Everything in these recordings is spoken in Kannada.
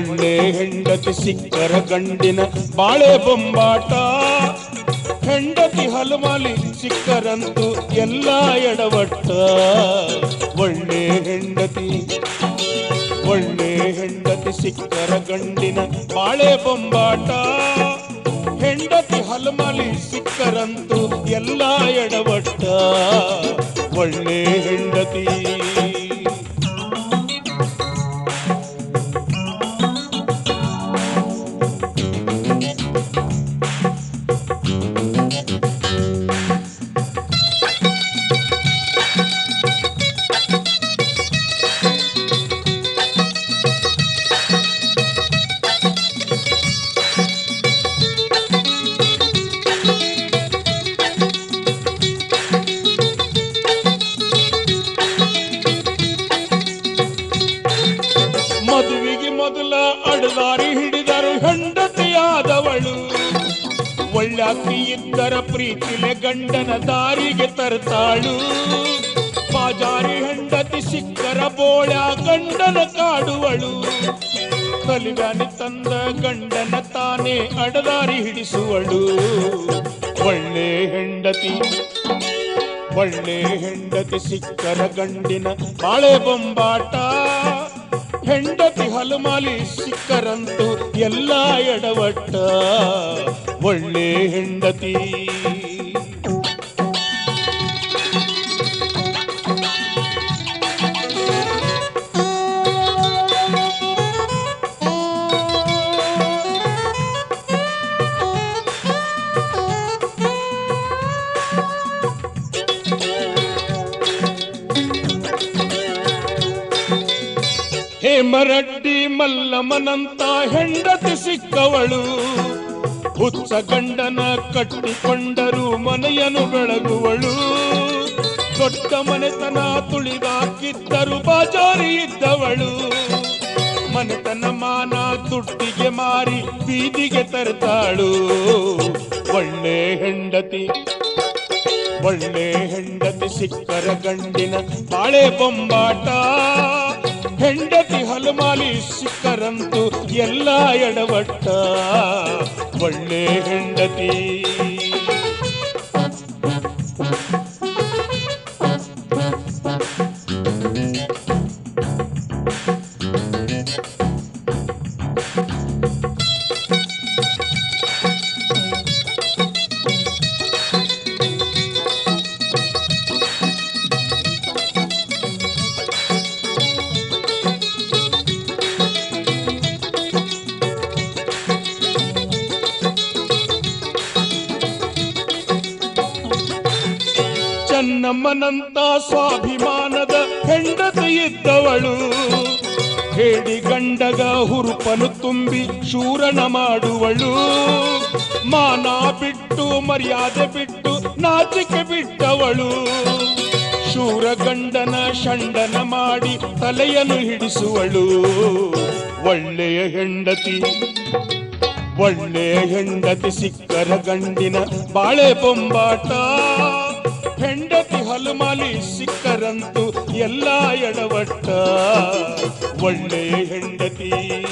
ಒಳ್ಳೆ ಹೆಂಡತಿ ಸಿಕ್ಕರ ಗಂಡಿನ ಬಾಳೆ ಬೊಂಬಾಟ ಹೆಂಡತಿ ಹಲಮಾಲಿ ಸಿಕ್ಕರಂತೂ ಎಲ್ಲ ಎಡವಟ್ಟ ಒಳ್ಳೆ ಹೆಂಡತಿ ಒಳ್ಳೆ ಹೆಂಡತಿ ಸಿಕ್ಕರ ಗಂಡಿನ ಬಾಳೆ ಬೊಂಬಾಟ ಹೆಂಡತಿ ಹಲಮಲಿ ಸಿಕ್ಕರಂತೂ ಎಲ್ಲ ಎಡವಟ್ಟ ಒಳ್ಳೆ ಹೆಂಡತಿ ಮದುವೆಗೆ ಮೊದಲ ಅಡದಾರಿ ಹಿಡಿದರು ಹೆಂಡತಿಯಾದವಳು ಒಳ್ಳಾಕಿ ಇದ್ದರ ಪ್ರೀತಿಲೆ ಗಂಡನ ದಾರಿಗೆ ತರ್ತಾಳು ಬಾಜಾರಿ ಹೆಂಡತಿ ಸಿಕ್ಕರ ಬೋಳ ಗಂಡನ ಕಾಡುವಳು ಕಲಿಗಾನಿ ತಂದ ಗಂಡನ ತಾನೇ ಅಡದಾರಿ ಹಿಡಿಸುವಳು ಒಳ್ಳೆ ಹೆಂಡತಿ ಒಳ್ಳೆ ಹೆಂಡತಿ ಸಿಕ್ಕರ ಗಂಡಿನ ಬಾಳೆ ಬೊಂಬಾಟ ಹೆಂಡತಿ ಹಲಮಾಲಿ ಸಿಕ್ಕರಂತೂ ಎಲ್ಲ ಎಡವಟ್ಟ ಒಳ್ಳೆ ಹೆಂಡತಿ ಹೇಮರಡ್ಡಿ ಮಲ್ಲಮ್ಮನಂತ ಹೆಂಡತಿ ಸಿಕ್ಕವಳು ಹುಚ್ಚ ಗಂಡನ ಕಟ್ಟಿಕೊಂಡರು ಮನೆಯನ್ನು ಬೆಳಗುವಳು ದೊಡ್ಡ ಮನೆತನ ತುಳಿದಾಕಿದ್ದರು ಬಾಜಾರಿ ಇದ್ದವಳು ಮನೆತನ ಮಾನ ದುಡ್ಡಿಗೆ ಮಾರಿ ಬೀದಿಗೆ ತರ್ತಾಳು ಒಳ್ಳೆ ಹೆಂಡತಿ ಒಳ್ಳೆ ಹೆಂಡತಿ ಸಿಕ್ಕರ ಗಂಡಿನ ಬಾಳೆ ಬೊಂಬಾಟ ಹೆಂಡತಿ ಹಲಮಾಲಿ ಸಿಕ್ಕರಂತೂ ಎಲ್ಲ ಎಡವಟ್ಟ ಒಳ್ಳೆ ಹೆಂಡತಿ ಚೆನ್ನಮ್ಮನಂತ ಸ್ವಾಭಿಮಾನದ ಹೆಂಡತಿ ಇದ್ದವಳು ಹೇಡಿ ಗಂಡಗ ಹುರುಪನು ತುಂಬಿ ಶೂರಣ ಮಾಡುವಳು ಮಾನ ಬಿಟ್ಟು ಮರ್ಯಾದೆ ಬಿಟ್ಟು ನಾಚಿಕೆ ಬಿಟ್ಟವಳು ಶೂರ ಗಂಡನ ಷಂಡನ ಮಾಡಿ ತಲೆಯನ್ನು ಹಿಡಿಸುವಳು ಒಳ್ಳೆಯ ಹೆಂಡತಿ ಒಳ್ಳೆಯ ಹೆಂಡತಿ ಸಿಕ್ಕರ ಗಂಡಿನ ಬಾಳೆ ಬೊಂಬಾಟ ಹೆಂಡತಿ ಹಲಮಾಲಿ ಸಿಕ್ಕರಂತೂ ಎಲ್ಲ ಎಡವಟ್ಟ ಒಳ್ಳೆಯ ಹೆಂಡತಿ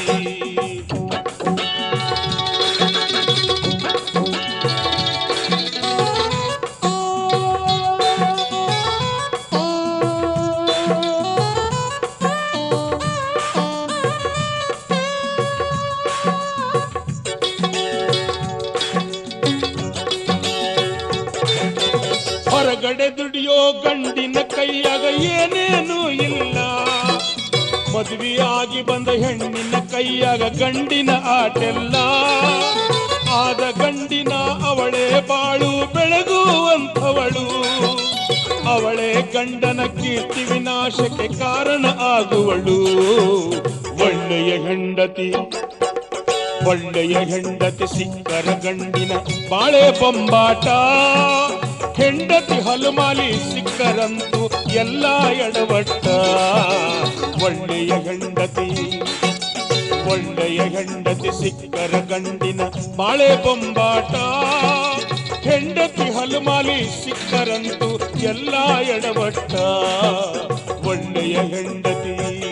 ಹೊರಗಡೆ ದುಡಿಯೋ ಗಂಡಿನ ಕೈಯಾಗ ಏನೇನೂ ಇಲ್ಲ ಮದುವೆಯಾಗಿ ಬಂದ ಹೆಣ್ಣಿನ ಕೈಯಾಗ ಗಂಡಿನ ಆಟೆಲ್ಲ ಆದ ಗಂಡಿನ ಅವಳೇ ಬಾಳು ಬೆಳಗುವಂಥವಳು ಅವಳೇ ಗಂಡನ ಕೀರ್ತಿ ವಿನಾಶಕ್ಕೆ ಕಾರಣ ಆಗುವಳು ಒಳ್ಳೆಯ ಹೆಂಡತಿ ಒಳ್ಳೆಯ ಹೆಂಡತಿ ಸಿಕ್ಕರ ಗಂಡಿನ ಬಾಳೆ ಬೊಂಬಾಟ ಹೆಂಡತಿ ಹಲಮಾಲಿ ಸಿಕ್ಕರಂತೂ ಎಲ್ಲ ಎಡವಟ್ಟ ಒಳ್ಳೆಯ ಹೆಂಡತಿ ಒಳ್ಳೆಯ ಹೆಂಡತಿ ಸಿಕ್ಕರ ಗಂಡಿನ ಬಾಳೆ ಬೊಂಬಾಟ ಹೆಂಡತಿ ಹಲಮಾಲಿ ಸಿಕ್ಕರಂತೂ ಎಲ್ಲ ಎಡವಟ್ಟ ಒಳ್ಳೆಯ ಹೆಂಡತಿ